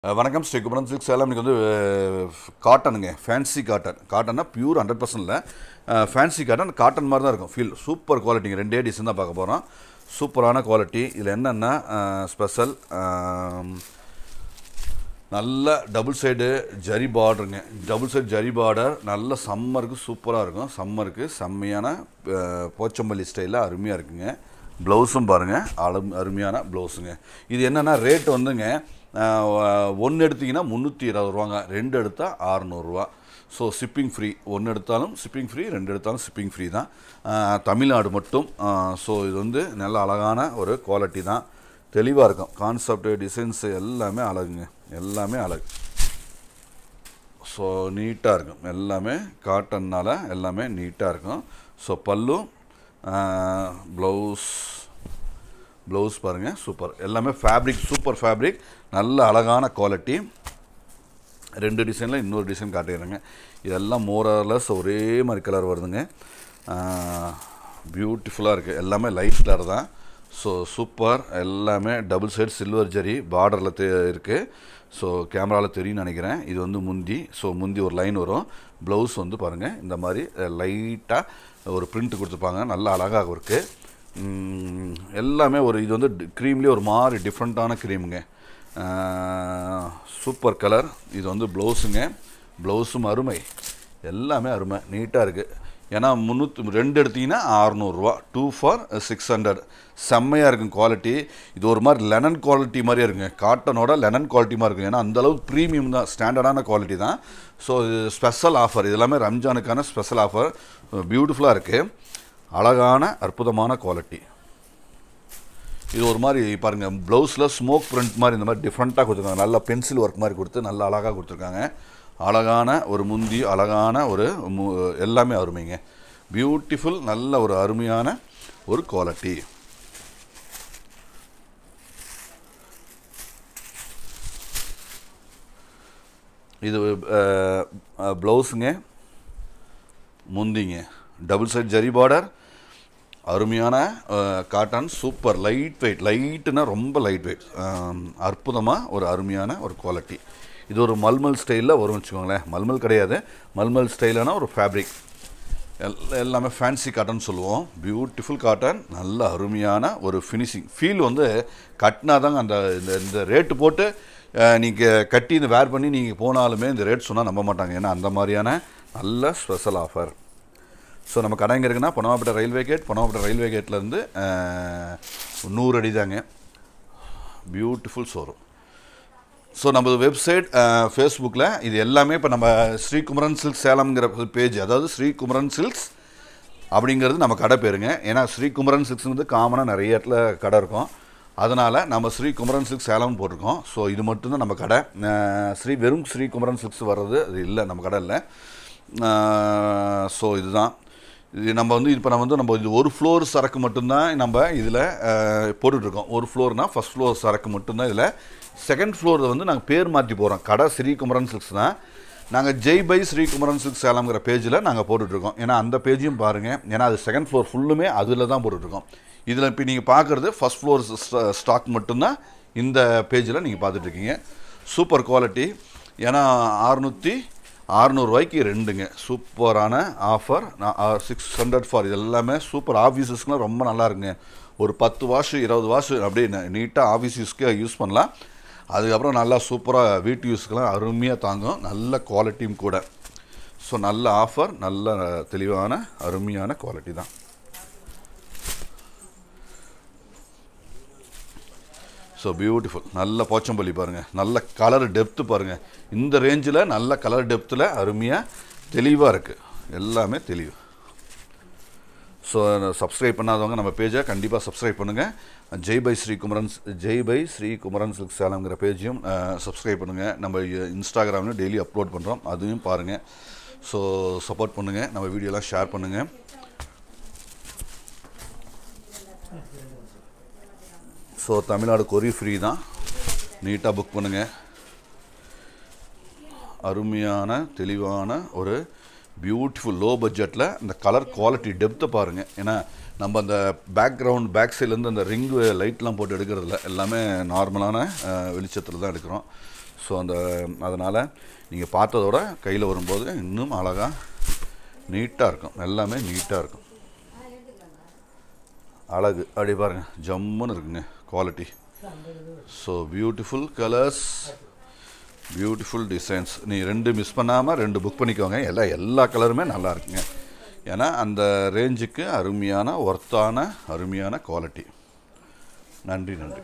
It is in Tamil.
அஹ் வணக்கம் ஸ்ரீ குமரன் சில்க் சேலம் இன்னைக்கு வந்து காட்டனுங்க ஃபேன்சி காட்டன் காட்டன்னா பியூர் ஹண்ட்ரட் பர்சன்ட் இல்லை ஃபேன்சி காட்டன் காட்டன் மாதிரி தான் இருக்கும் ஃபீல் சூப்பர் குவாலிட்டிங்க ரெண்டே டிசைன் தான் பார்க்க போகிறோம் சூப்பரான குவாலிட்டி இதில் என்னென்னா ஸ்பெஷல் நல்ல டபுள் சைடு ஜரி பார்டருங்க டபுள் சைடு ஜரி பார்டர் நல்ல சம்மருக்கு சூப்பராக இருக்கும் சம்மருக்கு செம்மையான அஹ், போச்சம்பள்ளி ஸ்டைலில் அருமையாக இருக்குங்க ப்ளவுஸும் பாருங்கள் அரு அருமையான ப்ளவுஸுங்க இது என்னென்னா ரேட் வந்துங்க ஒன்று எடுத்தீங்கன்னா முந்நூற்றி இருபது ரூபாங்க ரெண்டு எடுத்தால் அறநூறுவா ஸோ ஷிப்பிங் ஃப்ரீ ஒன்று எடுத்தாலும் ஷிப்பிங் ஃப்ரீ ரெண்டு எடுத்தாலும் ஷிப்பிங் ஃப்ரீ தான் அஹ், தமிழ்நாடு மட்டும் ஸோ இது வந்து நல்ல அழகான ஒரு குவாலிட்டி தான் தெளிவாக இருக்கும் கான்செப்ட் டிசைன்ஸ் எல்லாமே அழகுங்க எல்லாமே அழகு ஸோ நீட்டாக இருக்கும் எல்லாமே காட்டன்னால் எல்லாமே நீட்டாக இருக்கும் ஸோ பல்லு ப்ளவுஸ் ப்ளவுஸ் பாருங்கள் சூப்பர் எல்லாமே ஃபேப்ரிக் சூப்பர் ஃபேப்ரிக் நல்ல அழகான குவாலிட்டி ரெண்டு டிசைனில் இன்னொரு டிசைன் காட்டிடுறேங்க இதெல்லாம் மோரலஸ் ஒரே மாதிரி கலர் வருதுங்க பியூட்டிஃபுல்லாக இருக்குது எல்லாமே லைட் கலர் தான் ஸோ சூப்பர் எல்லாமே டபுள் சைடு சில்வர் ஜரி பார்டரில் தெ இருக்குது ஸோ கேமராவில் தெரியும்னு நினைக்கிறேன் இது வந்து முந்தி ஸோ முந்தி ஒரு லைன் வரும் ப்ளவுஸ் வந்து பாருங்கள் இந்த மாதிரி லைட்டாக ஒரு பிரிண்ட் கொடுத்துருப்பாங்க நல்ல அழகாக இருக்குது ம், எல்லாமே ஒரு இது வந்து க்ரீம்லேயே ஒரு மாதிரி டிஃப்ரெண்ட்டான க்ரீமுங்க சூப்பர் கலர் இது வந்து ப்ளவுஸுங்க ப்ளவுஸும் அருமை எல்லாமே அருமை நீட்டாக இருக்குது ஏன்னா முந்நூற்றி ரெண்டு எடுத்தீங்கன்னா அறநூறுரூவா டூ ஃபார் சிக்ஸ் ஹண்ட்ரட் செம்மையாக இருக்கும் குவாலிட்டி இது ஒரு மாதிரி லெனன் குவாலிட்டி மாதிரியே இருக்குங்க காட்டனோட லெனன் குவாலிட்டி மாதிரி இருக்கும் ஏன்னா அந்தளவு ப்ரீமியம் தான் ஸ்டாண்டர்டான குவாலிட்டி தான் ஸோ இது ஸ்பெஷல் ஆஃபர் இது எல்லாமே ரம்ஜானுக்கான ஸ்பெஷல் ஆஃபர் பியூட்டிஃபுல்லாக இருக்குது அழகான அற்புதமான குவாலிட்டி இது ஒரு மாதிரி பாருங்கள் ப்ளவுஸில் ஸ்மோக் பிரிண்ட் மாதிரி இந்த மாதிரி டிஃப்ரெண்ட்டாக கொடுத்துருக்காங்க நல்லா பென்சில் ஒர்க் மாதிரி கொடுத்து நல்லா அழகாக கொடுத்துருக்காங்க அழகான ஒரு முந்தி அழகான ஒரு மு எல்லாமே அருமைங்க பியூட்டிஃபுல் நல்ல ஒரு அருமையான ஒரு குவாலிட்டி இது ப்ளவுஸுங்க முந்திங்க டபுள் சைட் ஜரி பார்டர் அருமையான காட்டன் சூப்பர் லைட் வெயிட் லைட்டுனா ரொம்ப லைட் வெயிட் அற்புதமாக ஒரு அருமையான ஒரு குவாலிட்டி இது ஒரு மல்மல் ஸ்டைலில் வரும் வச்சுக்கோங்களேன் மல்மல் கிடையாது மல்மல் ஸ்டைலான ஒரு ஃபேப்ரிக் எல் எல்லாமே ஃபேன்சி காட்டன் சொல்லுவோம் பியூட்டிஃபுல் காட்டன் நல்ல அருமையான ஒரு ஃபினிஷிங் ஃபீல் வந்து கட்டினா தாங்க அந்த இந்த இந்த ரேட்டு போட்டு நீங்கள் கட்டி இந்த வேர் பண்ணி நீங்கள் போனாலுமே இந்த ரேட் சொன்னால் நம்ப மாட்டாங்க ஏன்னா அந்த மாதிரியான நல்ல ஸ்பெஷல் ஆஃபர் ஸோ நம்ம கடை எங்கே இருக்குன்னா பொனவாப்பட்ட ரயில்வே கேட் பொனவாப்பட்ட ரயில்வே கேட்லேருந்து நூறு அடி தாங்க பியூட்டிஃபுல் ஷோரூம் ஸோ நம்ம வெப்சைட் ஃபேஸ்புக்கில் இது எல்லாமே இப்போ நம்ம ஸ்ரீகுமரன் சில்க்ஸ் சேலம்ங்கிற பேஜ் அதாவது ஸ்ரீகுமரன் சில்க்ஸ் அப்படிங்கிறது நம்ம கடை பேருங்க ஏன்னா ஸ்ரீகுமரன் சில்க்ஸ் வந்து காமனாக நிறைய இடத்துல கடை இருக்கும் அதனால் நம்ம ஸ்ரீ குமரன் சில்க்ஸ் சேலம் போட்டிருக்கோம் ஸோ இது மட்டும்தான் நம்ம கடை அஹ், ஸ்ரீ வெறும் ஸ்ரீ குமரன் சில்க்ஸ் வர்றது அது இல்லை நம்ம கடை இல்லை ஸோ இதுதான் இது நம்ம வந்து இப்போ நம்ம வந்து நம்ம இது ஒரு ஃப்ளோர் சரக்கு மட்டும்தான் நம்ம இதில் போட்டுட்ருக்கோம் ஒரு ஃப்ளோர்னால் ஃபஸ்ட் ஃப்ளோர் சரக்கு மட்டும்தான் இதில் செகண்ட் ஃப்ளோரில் வந்து நாங்கள் பேர் மாற்றி போகிறோம் கடை ஸ்ரீ குமரன் சில்க்ஸ் தான் நாங்கள் ஜெய் பை ஸ்ரீ குமரன் சில்க்ஸ் சேலம்ங்கிற பேஜில் நாங்கள் போட்டுட்ருக்கோம் ஏன்னா அந்த பேஜையும் பாருங்கள் ஏன்னா அது செகண்ட் ஃப்ளோர் ஃபுல்லுமே அதில் தான் போட்டுட்ருக்கோம் இதில் இப்போ நீங்கள் பார்க்குறது ஃபஸ்ட் ஃப்ளோர் ஸ்டாக் மட்டும்தான் இந்த பேஜில் நீங்கள் பார்த்துட்ருக்கீங்க சூப்பர் குவாலிட்டி ஏன்னா அறுநூற்றி அறநூறுவாய்க்கு ரெண்டுங்க சூப்பரான ஆஃபர் சிக்ஸ் ஹண்ட்ரட் ஃபார் இது எல்லாமே சூப்பர் ஆஃபீஸஸ்க்குலாம் ரொம்ப நல்லா இருக்குங்க ஒரு பத்து வாஷு இருபது வாஷு அப்படியே நீட்டாக ஆஃபீஸ் யூஸ்க்கு யூஸ் பண்ணலாம் அதுக்கப்புறம் நல்லா சூப்பராக வீட்டு யூஸ்க்கெலாம் அருமையாக தாங்கும் நல்ல குவாலிட்டியும் கூட ஸோ நல்ல ஆஃபர் நல்ல தெளிவான அருமையான குவாலிட்டி தான் ஸோ பியூட்டிஃபுல் நல்ல போச்சம்பள்ளி பாருங்கள் நல்ல கலர் டெப்த்து பாருங்கள் இந்த ரேஞ்சில் நல்ல கலர் டெப்த்தில் அருமையாக தெளிவாக இருக்குது எல்லாமே தெளிவு ஸோ சப்ஸ்கிரைப் பண்ணாதவங்க நம்ம பேஜை கண்டிப்பாக சப்ஸ்கிரைப் பண்ணுங்கள் Jai by Sri Kumaran Jai by Sri Kumaran silk சேலம்ங்கிற பேஜையும் சப்ஸ்கிரைப் பண்ணுங்கள் நம்ம இன்ஸ்டாகிராம்லையும் டெய்லி அப்லோட் பண்ணுறோம் அதையும் பாருங்கள் ஸோ சப்போர்ட் பண்ணுங்கள் நம்ம வீடியோலாம் ஷேர் பண்ணுங்கள் ஸோ தமிழ்நாடு கொரி ஃப்ரீ தான் நீட்டாக புக் பண்ணுங்கள் அருமையான தெளிவான ஒரு பியூட்டிஃபுல் லோ பட்ஜெட்டில் இந்த கலர் குவாலிட்டி டெப்த்தை பாருங்கள் ஏன்னா நம்ம அந்த பேக்ரவுண்ட் பேக் சைட்லேருந்து அந்த ரிங் லைட்லாம் போட்டு எடுக்கிறதில்ல எல்லாமே நார்மலான வெளிச்சத்தில் தான் எடுக்கிறோம் ஸோ அந்த அதனால் நீங்கள் பார்த்ததோட கையில் வரும்போது இன்னும் அழகாக நீட்டாக இருக்கும் எல்லாமே நீட்டாக இருக்கும் அழகு அப்படி பாருங்க ஜம்முன்னு இருக்குங்க quality so beautiful colours beautiful designs நீ ரெண்டு மிஸ் பண்ணாமல் ரெண்டு புக் பண்ணிக்கோங்க எல்லா எல்லா கலருமே நல்லா இருக்குங்க ஏன்னா அந்த ரேஞ்சுக்கு அருமையான ஒர்த்தான அருமையான குவாலிட்டி நன்றி நன்றி